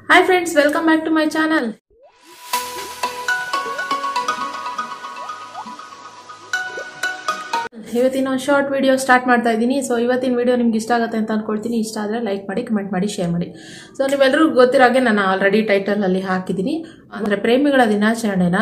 hi friends welcome back to my channel ಇವತ್ತಿನ ಒಂದು short video start ಮಾಡ್ತಾ ಇದ್ದೀನಿ ಸೊ ಇವತ್ತಿನ ವಿಡಿಯೋ ನಿಮ್ಗೆ ಇಷ್ಟ ಆಗುತ್ತೆ ಅಂತ ಅನ್ಕೊಳ್ತೀನಿ ಇಷ್ಟ ಆದರೆ ಲೈಕ್ ಮಾಡಿ ಕಮೆಂಟ್ ಮಾಡಿ ಶೇರ್ ಮಾಡಿ ಸೊ ನೀವೆಲ್ಲರಿಗೂ ಗೊತ್ತಿರೋ ಹಾಗೆ ನಾನು ಆಲ್ರೆಡಿ ಟೈಟಲಲ್ಲಿ ಹಾಕಿದ್ದೀನಿ ಅಂದರೆ ಪ್ರೇಮಿಗಳ ದಿನಾಚರಣೆನ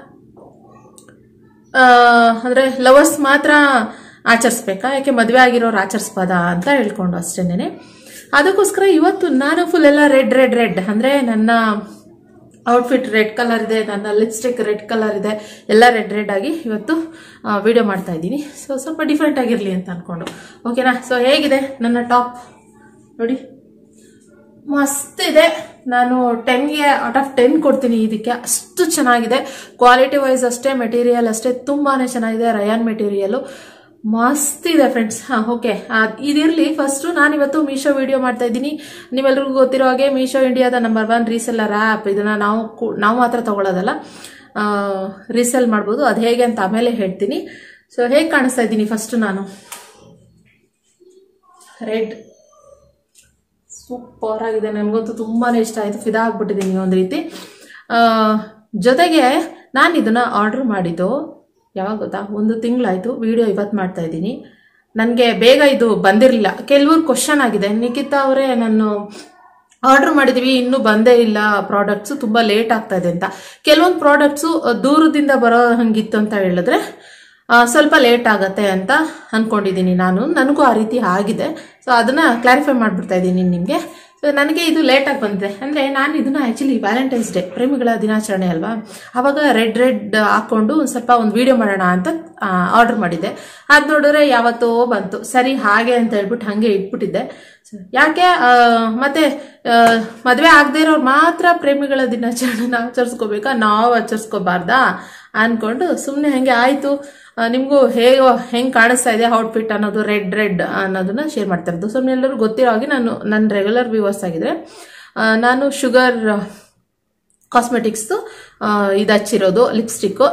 ಆ, ಅಂದ್ರೆ ಲವರ್ಸ್ ಮಾತ್ರ ಆಚರಿಸ್ಬೇಕಾ ಯಾಕೆ ಮದುವೆ ಆಗಿರೋರು ಆಚರಿಸ್ಬೋದಾ ಅಂತ ಹೇಳ್ಕೊಂಡು ಅಷ್ಟೇನೆ ಅದಕ್ಕೋಸ್ಕರ ಇವತ್ತು ನಾನು ಫುಲ್ ಎಲ್ಲ ರೆಡ್ ರೆಡ್ ರೆಡ್ ಅಂದ್ರೆ ನನ್ನ ಔಟ್ಫಿಟ್ ರೆಡ್ ಕಲರ್ ಇದೆ ನನ್ನ ಲಿಪ್ಸ್ಟಿಕ್ ರೆಡ್ ಕಲರ್ ಇದೆ ಎಲ್ಲ ರೆಡ್ ರೆಡ್ ಆಗಿ ಇವತ್ತು ವಿಡಿಯೋ ಮಾಡ್ತಾ ಇದ್ದೀನಿ ಸೊ ಸ್ವಲ್ಪ ಡಿಫ್ರೆಂಟ್ ಆಗಿರಲಿ ಅಂತ ಅನ್ಕೊಂಡು ಓಕೆನಾ ಸೊ ಹೇಗಿದೆ ನನ್ನ ಟಾಪ್ ನೋಡಿ ಮಸ್ತ್ ಇದೆ ನಾನು ಟೆನ್ಗೆ ಔಟ್ ಆಫ್ ಟೆನ್ ಕೊಡ್ತೀನಿ ಇದಕ್ಕೆ ಅಷ್ಟು ಚೆನ್ನಾಗಿದೆ ಕ್ವಾಲಿಟಿ ವೈಸ್ ಅಷ್ಟೇ ಮೆಟೀರಿಯಲ್ ಅಷ್ಟೇ ತುಂಬಾನೇ ಚೆನ್ನಾಗಿದೆ ರಯಾನ್ ಮೆಟೀರಿಯಲ್ ಮಸ್ತ್ ಇದೆ ಫ್ರೆಂಡ್ಸ್ ಹಾ ಓಕೆ ಇದಿರಲಿ ಫಸ್ಟ್ ನಾನು ಇವತ್ತು ಮೀಶೋ ವಿಡಿಯೋ ಮಾಡ್ತಾ ಇದ್ದೀನಿ ನೀವೆಲ್ರಿಗೂ ಗೊತ್ತಿರೋ ಹಾಗೆ ಮೀಶೋ ಇಂಡಿಯಾದ ನಂಬರ್ ಒನ್ ರೀಸೆಲ್ಲರ್ ಆ್ಯಪ್ ಇದನ್ನ ನಾವು ಕೂ- ನಾವು ಮಾತ್ರ ತಗೊಳ್ಳೋದಲ್ಲ ರೀಸೆಲ್ ಮಾಡ್ಬೋದು ಅದು ಹೇಗೆ ಅಂತ ಆಮೇಲೆ ಹೇಳ್ತೀನಿ ಸೊ ಹೇಗೆ ಕಾಣಿಸ್ತಾ ಇದ್ದೀನಿ ಫಸ್ಟ್ ನಾನು ರೆಡ್ ಸೂಪರ್ ಆಗಿದೆ ನನಗಂತೂ ತುಂಬಾನೇ ಇಷ್ಟ ಆಯ್ತು ಫಿದಾ ಆಗ್ಬಿಟ್ಟಿದ್ದೀನಿ ಒಂದು ರೀತಿ ಆ, ಜೊತೆಗೆ ನಾನು ಇದನ್ನ ಆರ್ಡರ್ ಮಾಡಿದ್ದು ಯಾವಾಗ ಗೊತ್ತಾ ಒಂದು ತಿಂಗಳಾಯ್ತು ವಿಡಿಯೋ ಇವತ್ತು ಮಾಡ್ತಾ ಇದ್ದೀನಿ ನನಗೆ ಬೇಗ ಇದು ಬಂದಿರಲಿಲ್ಲ ಕೆಲವರು ಕ್ವಶನ್ ಆಗಿದೆ ನಿಖಿತಾ ಅವರೇ ನಾನು ಆರ್ಡರ್ ಮಾಡಿದೀವಿ ಇನ್ನೂ ಬಂದೇ ಇಲ್ಲ ಪ್ರಾಡಕ್ಟ್ಸು ತುಂಬ ಲೇಟ್ ಆಗ್ತಾ ಇದೆ ಅಂತ ಕೆಲವೊಂದು ಪ್ರಾಡಕ್ಟ್ಸು ದೂರದಿಂದ ಬರೋ ಹಂಗಿತ್ತು ಅಂತ ಹೇಳಿದ್ರೆ ಆ, ಸ್ವಲ್ಪ ಲೇಟ್ ಆಗತ್ತೆ ಅಂತ ಅನ್ಕೊಂಡಿದ್ದೀನಿ ನಾನು ನನಗೂ ಆ ರೀತಿ ಆಗಿದೆ ಸೊ ಅದನ್ನ ಕ್ಲಾರಿಫೈ ಮಾಡ್ಬಿಡ್ತಾ ಇದ್ದೀನಿ ನಿಮಗೆ ಸೊ ನನಗೆ ಇದು ಲೇಟಾಗಿ ಬಂದಿದೆ ಅಂದರೆ ನಾನು ಇದನ್ನ ಆ್ಯಕ್ಚುಲಿ ವ್ಯಾಲೆಂಟೈನ್ಸ್ ಡೇ ಪ್ರೇಮಿಗಳ ದಿನಾಚರಣೆ ಅಲ್ವಾ ಆವಾಗ ರೆಡ್ ರೆಡ್ ಹಾಕ್ಕೊಂಡು ಒಂದು ಸ್ವಲ್ಪ ಒಂದು ವಿಡಿಯೋ ಮಾಡೋಣ ಅಂತ ಆರ್ಡರ್ ಮಾಡಿದ್ದೆ ಅದು ನೋಡಿದ್ರೆ ಯಾವತ್ತೋ ಬಂತು ಸರಿ ಹಾಗೆ ಅಂತ ಹೇಳ್ಬಿಟ್ಟು ಹಾಗೆ ಇಟ್ಬಿಟ್ಟಿದ್ದೆ So, ಯಾಕೆ ಆ, ಮತ್ತೆ ಆ, ಮದ್ವೆ ಆಗದೆ ಇರೋರು ಮಾತ್ರ ಪ್ರೇಮಿಗಳ ದಿನಾಚರಣೆನ ಆಚರಿಸ್ಕೋಬೇಕಾ ನಾವು ಆಚರಿಸ್ಕೋಬಾರ್ದಾ ಅನ್ಕೊಂಡು ಸುಮ್ಮನೆ ಹಂಗೆ ಆಯ್ತು ಆ, ನಿಮ್ಗೂ ಹೇಗೋ ಹೆಂಗ್ ಕಾಣಿಸ್ತಾ ಇದೆ ಔಟ್ಫಿಟ್ ಅನ್ನೋದು ರೆಡ್ ರೆಡ್ ಅನ್ನೋದನ್ನ ಶೇರ್ ಮಾಡ್ತಾ ಇರೋದು ಸೊ ಎಲ್ಲರೂ ಗೊತ್ತಿರೋ ಹಾಗೆ ನಾನು ನನ್ನ ರೆಗ್ಯುಲರ್ ವ್ಯೂವರ್ಸ್ ಆಗಿದ್ರೆ ಆ, ನಾನು ಶುಗರ್ ಕಾಸ್ಮೆಟಿಕ್ಸ್ದು ಇದು ಹಚ್ಚಿರೋದು lipstick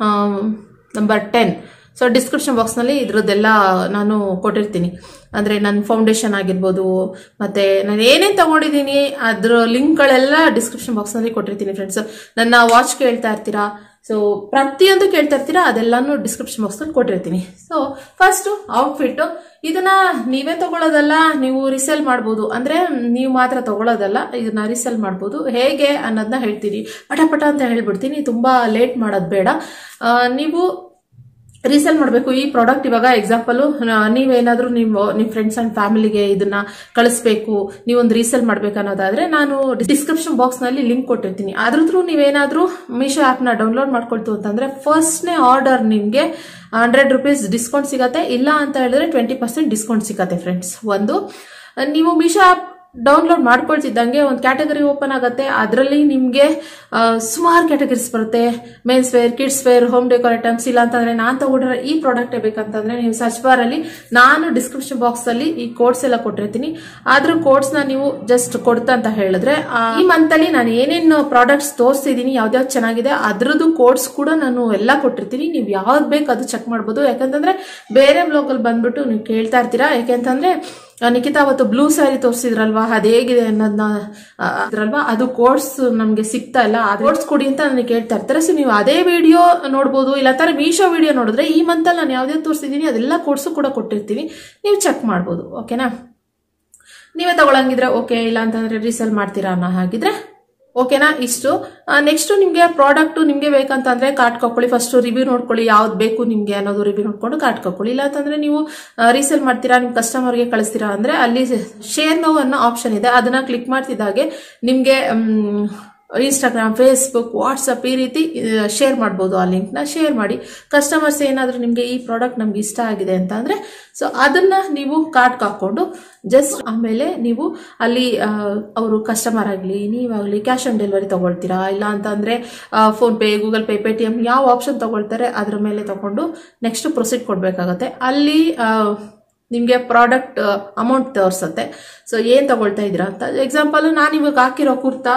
number ten so description ಬಾಕ್ಸ್ನಲ್ಲಿ ಇದ್ರದ್ದೆಲ್ಲ ನಾನು ಕೊಟ್ಟಿರ್ತೀನಿ ಅಂದರೆ ನನ್ನ ಫೌಂಡೇಶನ್ ಆಗಿರ್ಬೋದು ಮತ್ತು ನಾನು ಏನೇನು ತಗೊಂಡಿದ್ದೀನಿ ಅದ್ರ ಲಿಂಕ್ಗಳೆಲ್ಲ ಡಿಸ್ಕ್ರಿಪ್ಷನ್ ಬಾಕ್ಸ್ನಲ್ಲಿ ಕೊಟ್ಟಿರ್ತೀನಿ ಫ್ರೆಂಡ್ಸ್ ನನ್ನ ವಾಚ್ ಕೇಳ್ತಾ ಇರ್ತೀರಾ ಸೊ ಪ್ರತಿಯೊಂದು ಕೇಳ್ತಾ ಇರ್ತೀರಾ ಅದೆಲ್ಲಾನು ಡಿಸ್ಕ್ರಿಪ್ಷನ್ ಬಾಕ್ಸ್ನಲ್ಲಿ ಕೊಟ್ಟಿರ್ತೀನಿ ಸೊ ಫಸ್ಟು ಔಟ್ಫಿಟ್ಟು ಇದನ್ನ ನೀವೇ ತಗೊಳ್ಳೋದಲ್ಲ ನೀವು ರಿಸೆಲ್ ಮಾಡ್ಬೋದು ಅಂದ್ರೆ ನೀವು ಮಾತ್ರ ತಗೊಳ್ಳೋದಲ್ಲ ಇದನ್ನ ರಿಸೆಲ್ ಮಾಡ್ಬೋದು ಹೇಗೆ ಅನ್ನೋದನ್ನ ಹೇಳ್ತೀನಿ ಪಟ ಪಟ ಅಂತ ಹೇಳ್ಬಿಡ್ತೀನಿ ತುಂಬಾ ಲೇಟ್ ಮಾಡೋದು ಬೇಡ ಆ, ನೀವು ರೀಸೆಲ್ ಮಾಡಬೇಕು ಈ ಪ್ರಾಡಕ್ಟ್ ಇವಾಗ ಎಕ್ಸಾಂಪಲ್ ನೀವೇನಾದ್ರೂ ನೀವು ನಿಮ್ಮ ಫ್ರೆಂಡ್ಸ್ ಅಂಡ್ ಫ್ಯಾಮಿಲಿಗೆ ಇದನ್ನ ಕಳಿಸ್ಬೇಕು ನೀವೊಂದು ರೀಸೆಲ್ ಮಾಡ್ಬೇಕು ಅನ್ನೋದಾದ್ರೆ ನಾನು ಡಿಸ್ಕ್ರಿಪ್ಷನ್ ಬಾಕ್ಸ್ ನಲ್ಲಿ ಲಿಂಕ್ ಕೊಟ್ಟಿರ್ತೀನಿ ಅದ್ರ ಥ್ರೂ ನೀವೇನಾದ್ರೂ ಮೀಶೋ ಆಪ್ ನ ಡೌನ್ಲೋಡ್ ಮಾಡ್ಕೊಳ್ತು ಅಂತಂದ್ರೆ ಫಸ್ಟ್ನೇ ಆರ್ಡರ್ ನಿಮ್ಗೆ ಹಂಡ್ರೆಡ್ ರುಪೀಸ್ ಡಿಸ್ಕೌಂಟ್ ಸಿಗತ್ತೆ ಇಲ್ಲ ಅಂತ ಹೇಳಿದ್ರೆ ಟ್ವೆಂಟಿ ಪರ್ಸೆಂಟ್ ಡಿಸ್ಕೌಂಟ್ ಸಿಗತ್ತೆ ಫ್ರೆಂಡ್ಸ್ ಒಂದು ನೀವು ಮೀಶೋ ಆಪ್ ಡೌನ್ಲೋಡ್ ಮಾಡ್ಕೊಳ್ತಿದ್ದಂಗೆ ಒಂದು ಕ್ಯಾಟಗರಿ ಓಪನ್ ಆಗುತ್ತೆ ಅದರಲ್ಲಿ ನಿಮಗೆ ಸುಮಾರು ಕ್ಯಾಟಗರೀಸ್ ಬರುತ್ತೆ men's wear kids wear home decor items ಇಲ್ಲ ಅಂತಂದ್ರೆ ನಾನು ತಗೊಂಡಿರೋ ಈ ಪ್ರಾಡಕ್ಟ್ ಬೇಕಂತಂದ್ರೆ ನೀವು ಸರ್ಚ್ ಬಾರ್ ಅಲ್ಲಿ ನಾನು ಡಿಸ್ಕ್ರಿಪ್ಷನ್ ಬಾಕ್ಸ್ ಅಲ್ಲಿ ಈ ಕೋಡ್ಸ್ ಎಲ್ಲ ಕೊಟ್ಟಿರ್ತೀನಿ ಅದ್ರ ಕೋಡ್ಸ್ ನ ನೀವು ಜಸ್ಟ್ ಕೊಡ್ತಾ ಅಂತ ಹೇಳಿದ್ರೆ ಆ, ಈ ಮಂತ್ ಅಲ್ಲಿ ನಾನು ಏನೇನು ಪ್ರಾಡಕ್ಟ್ಸ್ ತೋರಿಸ್ತಿದ್ದೀನಿ ಯಾವ್ದಾವ್ದು ಚೆನ್ನಾಗಿದೆ ಅದ್ರದ್ದು ಕೋಡ್ಸ್ ಕೂಡ ನಾನು ಎಲ್ಲ ಕೊಟ್ಟಿರ್ತೀನಿ ನೀವು ಯಾವ್ದು ಬೇಕು ಅದು ಚೆಕ್ ಮಾಡ್ಬೋದು ಯಾಕಂತಂದ್ರೆ ಬೇರೆ ಬ್ಲಾಗ್ ಅಲ್ಲಿ ಬಂದ್ಬಿಟ್ಟು ನೀವು ಕೇಳ್ತಾ ಇರ್ತೀರಾ ಯಾಕೆಂತಂದ್ರೆ ಆ, ನಿಖಿತಾ ಅವತ್ತು ಬ್ಲೂ ಸ್ಯಾರಿ ತೋರಿಸಿದ್ರಲ್ವಾ ಅದು ಹೇಗಿದೆ ಅನ್ನೋದನ್ನ ಆ, ಅದ್ರಲ್ವಾ ಅದು ಕೋರ್ಸ್ ನಮ್ಗೆ ಸಿಗ್ತಾ ಇಲ್ಲ ಆ ಕೋರ್ಸ್ ಕೊಡಿ ಅಂತ ನನಗೆ ಕೇಳ್ತಾ ಇರ್ತಾರೆ ಸೊ ನೀವು ಅದೇ ವಿಡಿಯೋ ನೋಡ್ಬೋದು ಇಲ್ಲ ತರ ಮೀಶೋ ವಿಡಿಯೋ ನೋಡಿದ್ರೆ ಈ ಮಂತಲ್ಲಿ ನಾನು ಯಾವ್ದೇ ತೋರಿಸಿದ್ದೀನಿ ಅದೆಲ್ಲ ಕೋರ್ಸು ಕೂಡ ಕೊಟ್ಟಿರ್ತೀವಿ ನೀವು ಚೆಕ್ ಮಾಡ್ಬೋದು ಓಕೆನಾ ನೀವೇ ತಗೊಳಂಗಿದ್ರೆ ಓಕೆ ಇಲ್ಲ ಅಂತಂದ್ರೆ ರೀಸೆಲ್ ಮಾಡ್ತೀರಾ ಅನ್ನೋ ಹಾಗಿದ್ರೆ ಓಕೆನಾ ಇಷ್ಟು ನೆಕ್ಸ್ಟ್ ನಿಮಗೆ ಪ್ರಾಡಕ್ಟ್ ನಿಮಗೆ ಬೇಕಂತಂದ್ರೆ ಕಾರ್ಟ್ ಕಳ್ಕೊಳ್ಳಿ ಫಸ್ಟ್ ರಿವ್ಯೂ ನೋಡ್ಕೊಳ್ಳಿ ಯಾವ್ದು ಬೇಕು ನಿಮಗೆ ಅನ್ನೋದು ರಿವ್ಯೂ ನೋಡ್ಕೊಂಡು ಕಾರ್ಟ್ ಕಳ್ಕೊಳ್ಳಿ ಇಲ್ಲ ಅಂತಂದ್ರೆ ನೀವು ರೀಸೇಲ್ ಮಾಡ್ತೀರಾ ನಿಮ್ಮ ಕಸ್ಟಮರ್ಗೆ ಕಳಿಸ್ತೀರಾ ಅಂದ್ರೆ ಅಲ್ಲಿ ಶೇರ್ ನೋ ಅನ್ನೋ ಆಪ್ಷನ್ ಇದೆ ಅದನ್ನ ಕ್ಲಿಕ್ ಮಾಡ್ತಿದ್ದಾಗೆ ನಿಮಗೆ ಇನ್ಸ್ಟಾಗ್ರಾಮ್ ಫೇಸ್ಬುಕ್ ವಾಟ್ಸಪ್ ಈ ರೀತಿ ಶೇರ್ ಮಾಡ್ಬೋದು ಆ ಲಿಂಕ್ನ ಶೇರ್ ಮಾಡಿ ಕಸ್ಟಮರ್ಸ್ ಏನಾದರೂ ನಿಮಗೆ ಈ ಪ್ರಾಡಕ್ಟ್ ನಮ್ಗೆ ಇಷ್ಟ ಆಗಿದೆ ಅಂತ ಅಂದ್ರೆ ಸೊ ಅದನ್ನ ನೀವು ಕಾರ್ಟ್ ಹಾಕೊಂಡು ಜಸ್ಟ್ ಆಮೇಲೆ ನೀವು ಅಲ್ಲಿ ಅವರು ಕಸ್ಟಮರ್ ಆಗಲಿ ನೀವಾಗಲಿ ಕ್ಯಾಶ್ ಆನ್ ಡೆಲಿವರಿ ತಗೊಳ್ತೀರಾ ಇಲ್ಲ ಅಂತಂದ್ರೆ PhonePe Google Pay Paytm ಯಾವ ಆಪ್ಷನ್ ತಗೊಳ್ತಾರೆ ಅದ್ರ ಮೇಲೆ ತಗೊಂಡು ನೆಕ್ಸ್ಟ್ ಪ್ರೊಸೀಡ್ ಕೊಡಬೇಕಾಗತ್ತೆ ಅಲ್ಲಿ ಆ, ನಿಮಗೆ ಪ್ರಾಡಕ್ಟ್ ಅಮೌಂಟ್ ತೋರಿಸುತ್ತೆ ಸೊ ಏನು ತಗೊಳ್ತಾ ಇದ್ದೀರಾ ಅಂತ ಎಕ್ಸಾಂಪಲ್ ನಾನು ಇವಾಗ ಹಾಕಿರೋ ಕುರ್ತಾ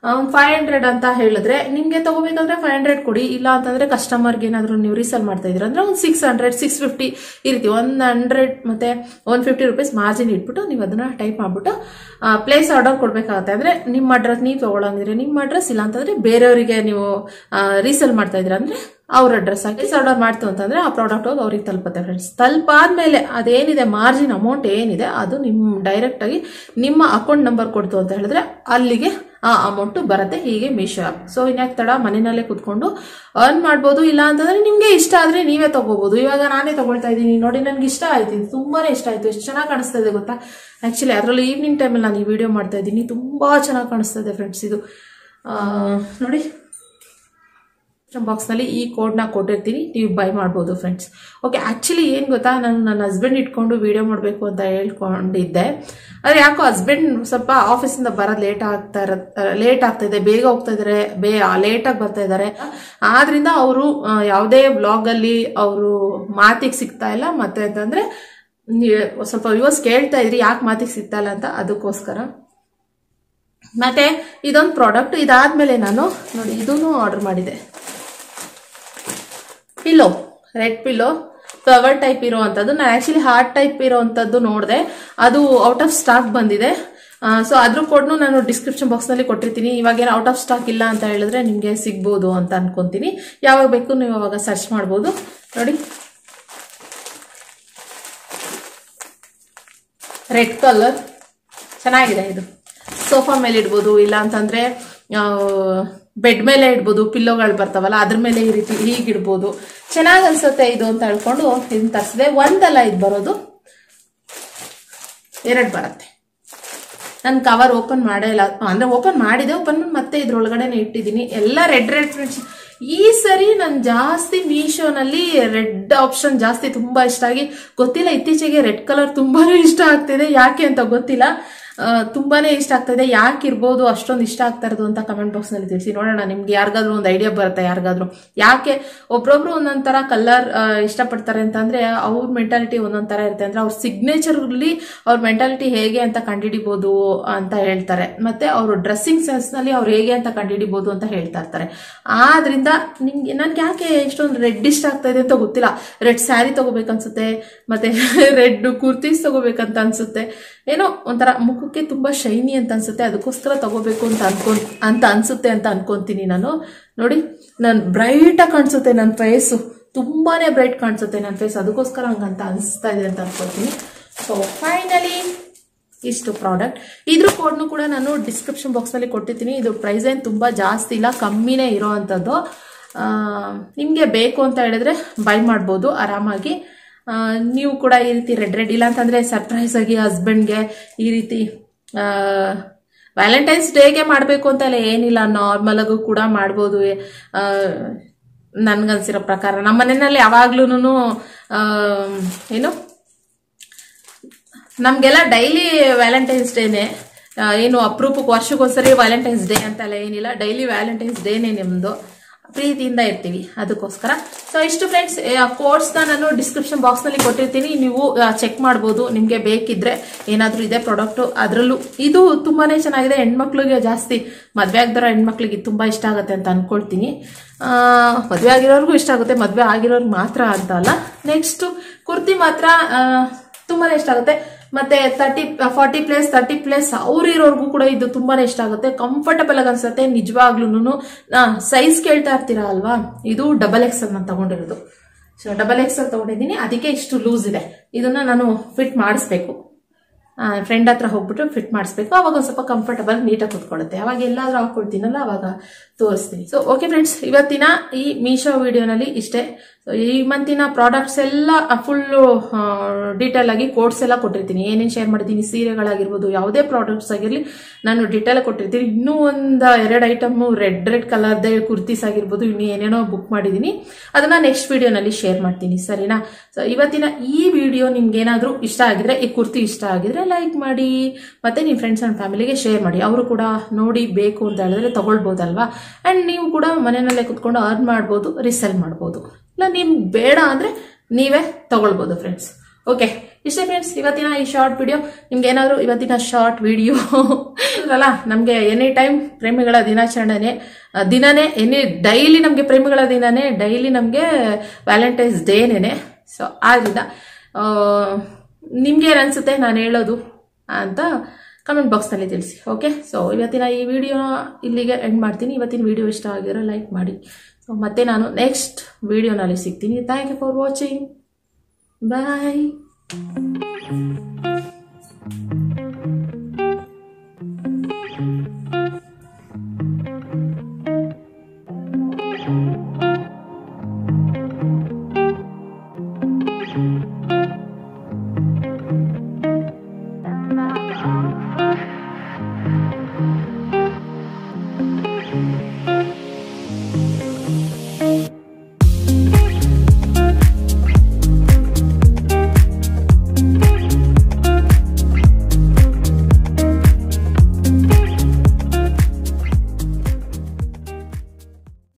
ಫೈವ್ ಹಂಡ್ರೆಡ್ ಅಂತ ಹೇಳಿದ್ರೆ ನಿಮ್ಗೆ ತಗೋಬೇಕಂದ್ರೆ ಫೈವ್ ಹಂಡ್ರೆಡ್ ಕೊಡಿ ಇಲ್ಲ ಅಂತಂದ್ರೆ ಕಸ್ಟಮರ್ಗೆ ಏನಾದ್ರು ನೀವು ರೀಸೇಲ್ ಮಾಡ್ತಾ ಇದ್ದೀರಾ ಅಂದ್ರೆ ಒಂದು ಸಿಕ್ಸ್ ಹಂಡ್ರೆಡ್ ಸಿಕ್ಸ್ ಫಿಫ್ಟಿ ಈ ರೀತಿ ಒನ್ ಹಂಡ್ರೆಡ್ ಮತ್ತೆ ಒನ್ ಫಿಫ್ಟಿ ರುಪೀಸ್ ಮಾರ್ಜಿನ್ ಇಟ್ಬಿಟ್ಟು ನೀವು ಅದನ್ನ ಟೈಪ್ ಮಾಡ್ಬಿಟ್ಟು ಪ್ಲೇಸ್ ಆರ್ಡರ್ ಕೊಡ್ಬೇಕಾಗತ್ತೆ ಅಂದ್ರೆ ನಿಮ್ಮ ಅಡ್ರೆಸ್ ನೀವು ತಗೊಳಂಗಿದ್ರೆ ನಿಮ್ಮ ಅಡ್ರೆಸ್ ಇಲ್ಲ ಅಂತಂದ್ರೆ ಬೇರೆಯವರಿಗೆ ನೀವು ರೀಸೇಲ್ ಮಾಡ್ತಾ ಇದ್ದೀರಾ ಅಂದ್ರೆ ಅವ್ರ ಅಡ್ರೆಸ್ ಹಾಕಿ ಆರ್ಡರ್ ಮಾಡ್ತು ಅಂತಂದ್ರೆ ಆ ಪ್ರಾಡಕ್ಟ್ ಹೋಗಿ ಅವ್ರಿಗೆ ತಲುಪುತ್ತೆ ಫ್ರೆಂಡ್ಸ್ ತಲುಪಾದ್ಮೇಲೆ ಅದೇನಿದೆ ಮಾರ್ಜಿನ್ ಅಮೌಂಟ್ ಏನಿದೆ ಅದು ನಿಮ್ಮ ಡೈರೆಕ್ಟ್ ಆಗಿ ನಿಮ್ಮ ಅಕೌಂಟ್ ನಂಬರ್ ಕೊಡ್ತು ಅಂತ ಹೇಳಿದ್ರೆ ಅಲ್ಲಿಗೆ ಆ ಅಮೌಂಟ್ ಬರುತ್ತೆ ಹೀಗೆ ಮೀಶೋ ಆ್ಯಪ್ ಸೊ ಇನ್ಯಾಕ್ ತಡ ಮನೆಯಲ್ಲೇ ಕುತ್ಕೊಂಡು ಅರ್ನ್ ಮಾಡ್ಬೋದು ಇಲ್ಲ ಅಂತಂದ್ರೆ ನಿಮ್ಗೆ ಇಷ್ಟ ಆದ್ರೆ ನೀವೇ ತಗೋಬಹುದು ಇವಾಗ ನಾನೇ ತಗೊಳ್ತಾ ಇದ್ದೀನಿ ನೋಡಿ ನನ್ಗೆ ಇಷ್ಟ ಆಯ್ತು ಇದು ತುಂಬಾನೇ ಇಷ್ಟ ಆಯ್ತು ಎಷ್ಟು ಚೆನ್ನಾಗಿ ಕಾಣಿಸ್ತಾ ಇದೆ ಗೊತ್ತಾ ಆಕ್ಚುಲಿ ಅದರಲ್ಲೂ ಈವ್ನಿಂಗ್ ಟೈಮಲ್ಲಿ ನಾನು ಈ ವಿಡಿಯೋ ಮಾಡ್ತಾ ಇದ್ದೀನಿ ತುಂಬಾ ಚೆನ್ನಾಗಿ ಕಾಣಿಸ್ತಾ ಇದೆ ಫ್ರೆಂಡ್ಸ್ ಇದು ಆ, ನೋಡಿ ಬಾಕ್ಸ್ನಲ್ಲಿ ಈ ಕೋಡ್ನ ಕೊಟ್ಟಿರ್ತೀನಿ ನೀವು ಬೈ ಮಾಡ್ಬೋದು ಫ್ರೆಂಡ್ಸ್ ಓಕೆ ಆ್ಯಕ್ಚುಲಿ ಏನು ಗೊತ್ತಾ ನಾನು ನನ್ನ ಹಸ್ಬೆಂಡ್ ಇಟ್ಕೊಂಡು ವಿಡಿಯೋ ಮಾಡಬೇಕು ಅಂತ ಹೇಳ್ಕೊಂಡಿದ್ದೆ ಆದರೆ ಯಾಕೋ ಹಸ್ಬೆಂಡ್ ಸ್ವಲ್ಪ ಆಫೀಸಿಂದ ಬರೋದು ಲೇಟ್ ಆಗ್ತಾ ಇರ ಲೇಟ್ ಆಗ್ತಾ ಇದೆ ಬೇಗ ಹೋಗ್ತಾ ಇದ್ದಾರೆ ಬೇ ಲೇಟಾಗಿ ಬರ್ತಾ ಇದ್ದಾರೆ ಆದ್ರಿಂದ ಅವರು ಯಾವುದೇ ಬ್ಲಾಗಲ್ಲಿ ಅವರು ಮಾತಿಗೆ ಸಿಗ್ತಾ ಇಲ್ಲ ಮತ್ತೆ ಅಂತಂದರೆ ಸ್ವಲ್ಪ ವ್ಯೂಸ್ ಕೇಳ್ತಾ ಇದ್ರಿ ಯಾಕೆ ಮಾತಿಗೆ ಸಿಗ್ತಾ ಇಲ್ಲ ಅಂತ ಅದಕ್ಕೋಸ್ಕರ ಮತ್ತೆ ಇದೊಂದು ಪ್ರಾಡಕ್ಟ್ ಇದಾದ್ಮೇಲೆ ನಾನು ನೋಡಿ ಇದನ್ನು ಆರ್ಡರ್ ಮಾಡಿದೆ pillow red pillow flower type ಇರೋವಂಥದ್ದು ನಾನು ಆ್ಯಕ್ಚುಲಿ ಹಾರ್ಟ್ ಟೈಪ್ ಇರೋವಂಥದ್ದು ನೋಡಿದೆ ಅದು ಔಟ್ ಆಫ್ ಸ್ಟಾಕ್ ಬಂದಿದೆ ಸೊ ಅದ್ರ ಕೋಡ್ನು ನಾನು ಡಿಸ್ಕ್ರಿಪ್ಷನ್ ಬಾಕ್ಸ್ನಲ್ಲಿ ಕೊಟ್ಟಿರ್ತೀನಿ ಇವಾಗ ಏನು ಔಟ್ ಆಫ್ ಸ್ಟಾಕ್ ಇಲ್ಲ ಅಂತ ಹೇಳಿದ್ರೆ ನಿಮಗೆ ಸಿಗ್ಬೋದು ಅಂತ ಅನ್ಕೊಂತೀನಿ ಯಾವಾಗ ಬೇಕು ನೀವು ಅವಾಗ ಸರ್ಚ್ ಮಾಡ್ಬೋದು ನೋಡಿ ರೆಡ್ ಕಲರ್ ಚೆನ್ನಾಗಿದೆ ಇದು ಸೋಫಾ ಮೇಲೆ ಇಡ್ಬೋದು ಇಲ್ಲ ಅಂತಂದ್ರೆ ಬೆಡ್ ಮೇಲೆ ಇಡ್ಬೋದು ಪಿಲ್ಲೋಗಳು ಬರ್ತಾವಲ್ಲ ಅದ್ರ ಮೇಲೆ ಈ ರೀತಿ ಹೀಗೆ ಇಡ್ಬೋದು ಚೆನ್ನಾಗಿ ಅನ್ಸುತ್ತೆ ಇದು ಅಂತ ಹೇಳ್ಕೊಂಡು ಇದನ್ನ ತರಿಸಿದೆ ಒಂದಲ್ಲ ಇದು ಬರೋದು ಎರಡು ಬರುತ್ತೆ ನಾನು ಕವರ್ ಓಪನ್ ಮಾಡೇ ಇಲ್ಲ ಅಂದ್ರೆ ಓಪನ್ ಮಾಡಿದೆ ಓಪನ್ ಮಾಡಿ ಮತ್ತೆ ಇದ್ರೊಳಗಡೆನೆ ಇಟ್ಟಿದ್ದೀನಿ ಎಲ್ಲ ರೆಡ್ ರೆಡ್ ಫ್ರೆಂಡ್ಸ್ ಈ ಸರಿ ನಾನು ಜಾಸ್ತಿ ಮೀಶೋನಲ್ಲಿ ರೆಡ್ ಆಪ್ಷನ್ ಜಾಸ್ತಿ ತುಂಬಾ ಇಷ್ಟ ಆಗಿ ಗೊತ್ತಿಲ್ಲ ಇತ್ತೀಚೆಗೆ ರೆಡ್ ಕಲರ್ ತುಂಬಾನೇ ಇಷ್ಟ ಆಗ್ತಿದೆ ಯಾಕೆ ಅಂತ ಗೊತ್ತಿಲ್ಲ ಆ, ತುಂಬಾನೇ ಇಷ್ಟ ಆಗ್ತದೆ ಯಾಕೆ ಇರ್ಬೋದು ಅಷ್ಟೊಂದು ಇಷ್ಟ ಆಗ್ತಾ ಇರೋದು ಅಂತ ಕಮೆಂಟ್ ಬಾಕ್ಸ್ ನಲ್ಲಿ ತಿಳಿಸಿ ನೋಡೋಣ ನಿಮ್ಗೆ ಯಾರಿಗಾದ್ರೂ ಒಂದು ಐಡಿಯಾ ಬರುತ್ತೆ ಯಾರಿಗಾದ್ರೂ ಯಾಕೆ ಒಬ್ರೊಬ್ರು ಒಂದೊಂದ್ ತರ ಕಲರ್ ಇಷ್ಟಪಡ್ತಾರೆ ಅಂತಂದ್ರೆ ಅವ್ರ ಮೆಂಟಾಲಿಟಿ ಒಂದೊಂದ್ ತರ ಇರುತ್ತೆ ಅಂದ್ರೆ ಅವ್ರ ಸಿಗ್ನೇಚರ್ ಅಲ್ಲಿ ಅವ್ರ ಮೆಂಟಾಲಿಟಿ ಹೇಗೆ ಅಂತ ಕಂಡುಹಿಡಿಬಹುದು ಅಂತ ಹೇಳ್ತಾರೆ ಮತ್ತೆ ಅವ್ರ ಡ್ರೆಸ್ಸಿಂಗ್ ಸೆನ್ಸ್ ನಲ್ಲಿ ಅವ್ರು ಹೇಗೆ ಅಂತ ಕಂಡುಹಿಡಿಬಹುದು ಅಂತ ಹೇಳ್ತಾ ಇರ್ತಾರೆ ಆದ್ರಿಂದ ನಿಮ್ಗೆ ನನ್ಗೆ ಯಾಕೆ ಇಷ್ಟೊಂದು ರೆಡ್ ಇಷ್ಟ ಆಗ್ತಾ ಇದೆ ಅಂತ ಗೊತ್ತಿಲ್ಲ ರೆಡ್ ಸ್ಯಾರಿ ತಗೋಬೇಕನ್ಸುತ್ತೆ ಮತ್ತೆ ರೆಡ್ ಕುರ್ತೀಸ್ ತಗೋಬೇಕಂತ ಅನ್ಸುತ್ತೆ ಏನೋ ಒಂಥರ ಮುಖಕ್ಕೆ ತುಂಬಾ ಶೈನಿ ಅಂತ ಅನ್ಸುತ್ತೆ ಅದಕ್ಕೋಸ್ಕರ ತಗೋಬೇಕು ಅಂತ ಅನ್ಕೊಂಡ್ ಅಂತ ಅನ್ಸುತ್ತೆ ಅಂತ ಅನ್ಕೊಂತೀನಿ ನಾನು ನೋಡಿ ನಾನು ಬ್ರೈಟ್ ಆಗಿ ಕಾಣಿಸುತ್ತೆ ನನ್ನ ಫೇಸು ತುಂಬಾನೇ ಬ್ರೈಟ್ ಕಾಣಿಸುತ್ತೆ ನನ್ನ ಫೇಸ್ ಅದಕ್ಕೋಸ್ಕರ ಹಂಗಂತ ಅನಿಸ್ತಾ ಇದೆ ಅಂತ ಅನ್ಕೊಳ್ತೀನಿ ಸೊ ಫೈನಲಿ ಇಷ್ಟು ಪ್ರಾಡಕ್ಟ್ ಇದ್ರ ಕೋಡ್ನು ಕೂಡ ನಾನು ಡಿಸ್ಕ್ರಿಪ್ಷನ್ ಬಾಕ್ಸ್ನಲ್ಲಿ ಕೊಟ್ಟಿರ್ತೀನಿ ಇದು ಪ್ರೈಸ್ ಏನು ತುಂಬ ಜಾಸ್ತಿ ಇಲ್ಲ ಕಮ್ಮಿನೇ ಇರೋ ಅಂಥದ್ದು ನಿಮಗೆ ಬೇಕು ಅಂತ ಹೇಳಿದ್ರೆ ಬೈ ಮಾಡ್ಬೋದು ಆರಾಮಾಗಿ ಆ, ನೀವು ಕೂಡ ಈ ರೀತಿ ರೆಡ್ ರೆಡ್ ಇಲ್ಲ ಅಂತಂದ್ರೆ ಸರ್ಪ್ರೈಸ್ ಆಗಿ ಹಸ್ಬೆಂಡ್ಗೆ ಈ ರೀತಿ ವ್ಯಾಲೆಂಟೈನ್ಸ್ ಡೇಗೆ ಮಾಡಬೇಕು ಅಂತ ಎಲ್ಲ ಏನಿಲ್ಲ ನಾರ್ಮಲ್ ಆಗು ಕೂಡ ಮಾಡ್ಬೋದು ಆ, ನನ್ಗನ್ಸಿರೋ ಪ್ರಕಾರ ನಮ್ಮ ಮನೆಯಲ್ಲಿ ಯಾವಾಗ್ಲೂ ಏನು ನಮ್ಗೆಲ್ಲ ಡೈಲಿ ವ್ಯಾಲೆಂಟೈನ್ಸ್ ಡೇನೆ ಏನು ಅಪರೂಪಕ್ಕೆ ವರ್ಷಕ್ಕೊಂದ್ಸರಿ ವ್ಯಾಲೆಂಟೈನ್ಸ್ ಡೇ ಅಂತೆಲ್ಲ ಏನಿಲ್ಲ ಡೈಲಿ ವ್ಯಾಲೆಂಟೈನ್ಸ್ ಡೇನೆ ನಿಮ್ದು ಪ್ರೀತಿಯಿಂದ ಇರ್ತೀವಿ ಅದಕ್ಕೋಸ್ಕರ ಸೊ ಇಷ್ಟು ಫ್ರೆಂಡ್ಸ್ ಕೋರ್ಸ್ನ ನಾನು ಡಿಸ್ಕ್ರಿಪ್ಷನ್ ಬಾಕ್ಸ್ನಲ್ಲಿ ಕೊಟ್ಟಿರ್ತೀನಿ ನೀವು ಚೆಕ್ ಮಾಡ್ಬೋದು ನಿಮಗೆ ಬೇಕಿದ್ರೆ ಏನಾದರೂ ಇದೆ ಪ್ರಾಡಕ್ಟು ಅದರಲ್ಲೂ ಇದು ತುಂಬಾನೇ ಚೆನ್ನಾಗಿದೆ ಹೆಣ್ಮಕ್ಳಿಗೆ ಜಾಸ್ತಿ ಮದುವೆ ಆಗದಿರೋ ಹೆಣ್ಮಕ್ಳಿಗೆ ತುಂಬ ಇಷ್ಟ ಆಗುತ್ತೆ ಅಂತ ಅನ್ಕೊಳ್ತೀನಿ ಆ, ಮದುವೆ ಆಗಿರೋರ್ಗೂ ಇಷ್ಟ ಆಗುತ್ತೆ ಮದುವೆ ಆಗಿರೋರ್ಗೆ ಮಾತ್ರ ಅಂತ ಅಲ್ಲ ನೆಕ್ಸ್ಟ್ ಕುರ್ತಿ ಮಾತ್ರ ಆ, ತುಂಬಾನೇ ಇಷ್ಟ ಆಗುತ್ತೆ ಮತ್ತೆ thirty forty place thirty place ಅವ್ರಿರೋರ್ಗೂ ಕೂಡ ಇದು ತುಂಬಾನೇ ಇಷ್ಟ ಆಗುತ್ತೆ ಕಂಫರ್ಟಬಲ್ ಆಗಿ ಅನ್ಸುತ್ತೆ ನಿಜವಾಗ್ಲೂ ಸೈಜ್ ಕೇಳ್ತಾ ಇರ್ತೀರಾ ಅಲ್ವಾ ಇದು ಡಬಲ್ ಎಕ್ಸ್ ನಾನು ತಗೊಂಡಿರೋದು ಸೊ ಡಬಲ್ ಎಕ್ಸ್ ಅಲ್ಲಿ ತಗೊಂಡಿದ್ದೀನಿ ಅದಕ್ಕೆ ಇಷ್ಟು ಲೂಸ್ ಇದೆ ಇದನ್ನ ನಾನು ಫಿಟ್ ಮಾಡಿಸ್ಬೇಕು ಫ್ರೆಂಡ್ ಹತ್ರ ಹೋಗ್ಬಿಟ್ಟು ಫಿಟ್ ಮಾಡಿಸ್ಬೇಕು ಅವಾಗ ಒಂದ್ ಸ್ವಲ್ಪ ಕಂಫರ್ಟಬಲ್ ನೀಟಾಗಿ ಕುತ್ಕೊಳ್ಳುತ್ತೆ ಅವಾಗ ಎಲ್ಲಾದ್ರೂ ಹಾಕೊಳ್ತೀನಲ್ಲ ಅವಾಗ ತೋರಿಸ್ತೀನಿ ಸೊ ಓಕೆ ಫ್ರೆಂಡ್ಸ್ ಇವತ್ತಿನ ಈ ಮೀಶೋ ವಿಡಿಯೋನಲ್ಲಿ ಇಷ್ಟೇ So, ಈ ಮಂತಿನ ಪ್ರಾಡಕ್ಟ್ಸ್ ಎಲ್ಲ ಫುಲ್ಲು ಡೀಟೇಲ್ ಆಗಿ ಕೋಡ್ಸ್ ಎಲ್ಲ ಕೊಟ್ಟಿರ್ತೀನಿ ಏನೇನು ಶೇರ್ ಮಾಡಿದ್ದೀನಿ ಸೀರೆಗಳಾಗಿರ್ಬೋದು ಯಾವುದೇ ಪ್ರಾಡಕ್ಟ್ಸ್ ಆಗಿರಲಿ ನಾನು ಡೀಟೇಲ್ ಕೊಟ್ಟಿರ್ತೀನಿ ಇನ್ನೂ ಒಂದು ಎರಡು ಐಟಮ್ ರೆಡ್ ರೆಡ್ ಕಲರ್ದೇ ಕುರ್ತೀಸ್ ಆಗಿರ್ಬೋದು ಇನ್ನು ಏನೇನೋ ಬುಕ್ ಮಾಡಿದ್ದೀನಿ ಅದನ್ನ ನೆಕ್ಸ್ಟ್ ವಿಡಿಯೋನಲ್ಲಿ ಶೇರ್ ಮಾಡ್ತೀನಿ ಸರಿನಾ ಸೊ ಇವತ್ತಿನ ಈ ವಿಡಿಯೋ ನಿಮ್ಗೆ ಏನಾದರೂ ಇಷ್ಟ ಆಗಿದ್ರೆ ಈ ಕುರ್ತಿ ಇಷ್ಟ ಆಗಿದ್ರೆ ಲೈಕ್ ಮಾಡಿ ಮತ್ತೆ ನಿಮ್ಮ ಫ್ರೆಂಡ್ಸ್ ಅಂಡ್ ಫ್ಯಾಮಿಲಿಗೆ ಶೇರ್ ಮಾಡಿ ಅವರು ಕೂಡ ನೋಡಿ ಬೇಕು ಅಂತ ಹೇಳಿದ್ರೆ ತಗೊಳ್ಬೋದಲ್ವಾ ಅಂಡ್ ನೀವು ಕೂಡ ಮನೆಯಲ್ಲೇ ಕುತ್ಕೊಂಡು ಅರ್ನ್ ಮಾಡ್ಬೋದು ರಿಸೆಲ್ ಮಾಡ್ಬೋದು ಇಲ್ಲ ನಿಮ್ಗೆ ಬೇಡ ಅಂದ್ರೆ ನೀವೇ ತಗೊಳ್ಬೋದು ಫ್ರೆಂಡ್ಸ್ ಓಕೆ ಇಷ್ಟೇ ಫ್ರೆಂಡ್ಸ್ ಇವತ್ತಿನ ಈ ಶಾರ್ಟ್ ವಿಡಿಯೋ ನಿಮ್ಗೆ ಏನಾದರೂ ಇವತ್ತಿನ ಶಾರ್ಟ್ ವಿಡಿಯೋ ಗೊತ್ತಿರಲ್ಲ ನಮಗೆ ಎನಿ ಟೈಮ್ ಪ್ರೇಮಿಗಳ ದಿನಾಚರಣೆನೆ ಆ, ದಿನನೇ ಎನಿ ಡೈಲಿ ನಮಗೆ ಪ್ರೇಮಿಗಳ ದಿನನೇ ಡೈಲಿ ನಮಗೆ ವ್ಯಾಲೆಂಟೈನ್ಸ್ ಡೇನೇನೆ ಸೊ ಆದ್ರಿಂದ ನಿಮ್ಗೆ ಏನು ಅನ್ಸುತ್ತೆ ನಾನು ಹೇಳೋದು ಅಂತ ಕಮೆಂಟ್ ಬಾಕ್ಸ್ನಲ್ಲಿ ತಿಳಿಸಿ ಓಕೆ ಸೊ ಇವತ್ತಿನ ಈ ವಿಡಿಯೋ ಇಲ್ಲಿಗೆ ಎಂಡ್ ಮಾಡ್ತೀನಿ ಇವತ್ತಿನ ವಿಡಿಯೋ ಇಷ್ಟ ಆಗಿರೋ ಲೈಕ್ ಮಾಡಿ ಸೊ ಮತ್ತೆ ನಾನು ನೆಕ್ಸ್ಟ್ ವಿಡಿಯೋನಲ್ಲಿ ಸಿಗ್ತೀನಿ thank you for watching bye